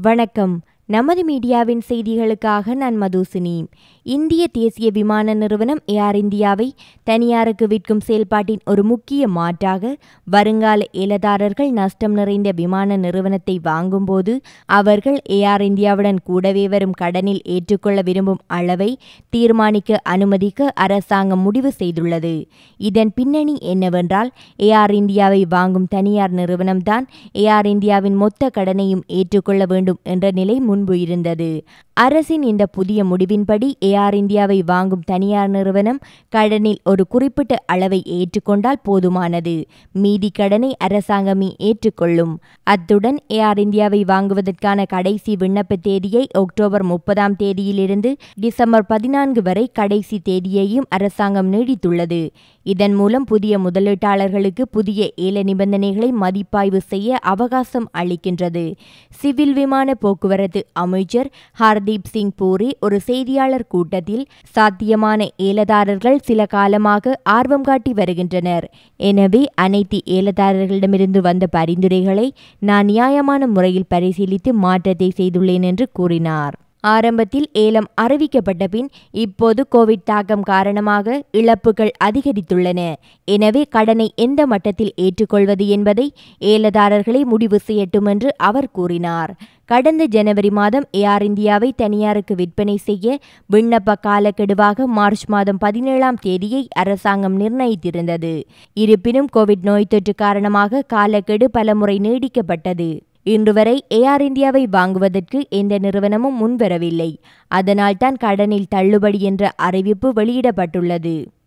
வணக்கம் நமது மீடியாவின் செய்திகளுக்காக நான் மதுசினி இந்திய தேசிய விமான நிறுவனம் ஏர் இந்தியாவை தனியாருக்கு விற்கும் செயல்பாட்டின் ஒரு முக்கிய மாற்றாக வருங்கால ஏலதாரர்கள் நஷ்டம் நிறைந்த விமான நிறுவனத்தை வாங்கும்போது அவர்கள் ஏர் இந்தியாவுடன் கூடவே வரும் கடனில் ஏற்றுக்கொள்ள விரும்பும் அளவை தீர்மானிக்க அனுமதிக்க அரசாங்கம் முடிவு செய்துள்ளது இதன் பின்னணி என்னவென்றால் ஏர் இந்தியாவை வாங்கும் தனியார் நிறுவனம்தான் ஏர் இந்தியாவின் மொத்த கடனையும் ஏற்றுக்கொள்ள வேண்டும் என்ற நிலை முன்பு இருந்தது அரசின் இந்த புதிய முடிவின்படி ஏஆர் இந்தியாவை வாங்கும் தனியார் நிறுவனம் கடனில் ஒரு குறிப்பிட்ட அளவை ஏற்றுக்கொண்டால் போதுமானது மீதி கடனை அரசாங்கமே ஏற்றுக்கொள்ளும் அத்துடன் ஏஆர் இந்தியாவை வாங்குவதற்கான கடைசி விண்ணப்ப தேதியை அக்டோபர் முப்பதாம் தேதியிலிருந்து டிசம்பர் பதினான்கு வரை கடைசி தேதியையும் அரசாங்கம் நீடித்துள்ளது இதன் மூலம் புதிய முதலீட்டாளர்களுக்கு புதிய ஏல நிபந்தனைகளை மதிப்பாய்வு செய்ய அவகாசம் அளிக்கின்றது சிவில் விமான போக்குவரத்து அமைச்சர் ஹர்தீப் சிங் பூரி ஒரு செய்தியாளர் கூட்டத்தில் சாத்தியமான ஏலதாரர்கள் சில காலமாக ஆர்வம் காட்டி வருகின்றனர் எனவே அனைத்து ஏலதாரர்களிடமிருந்து வந்த பரிந்துரைகளை நான் நியாயமான முறையில் பரிசீலித்து மாற்றத்தை செய்துள்ளேன் என்று கூறினார் ஆரம்பத்தில் ஏலம் அறிவிக்கப்பட்ட பின் இப்போது கோவிட் தாக்கம் காரணமாக இழப்புகள் அதிகரித்துள்ளன எனவே கடனை எந்த மட்டத்தில் ஏற்றுக்கொள்வது என்பதை ஏலதாரர்களே முடிவு செய்யட்டும் என்று அவர் கூறினார் கடந்த ஜனவரி மாதம் ஏஆர் இந்தியாவை தனியாருக்கு விற்பனை செய்ய விண்ணப்ப காலக்கெடுவாக மார்ச் மாதம் பதினேழாம் தேதியை அரசாங்கம் நிர்ணயித்திருந்தது இருப்பினும் கோவிட் நோய் தொற்று காரணமாக காலக்கெடு பலமுறை நீடிக்கப்பட்டது இன்று வரை ஏஆர் இந்தியாவை வாங்குவதற்கு எந்த நிறுவனமும் முன்வரவில்லை அதனால்தான் கடனில் தள்ளுபடி என்ற அறிவிப்பு வெளியிடப்பட்டுள்ளது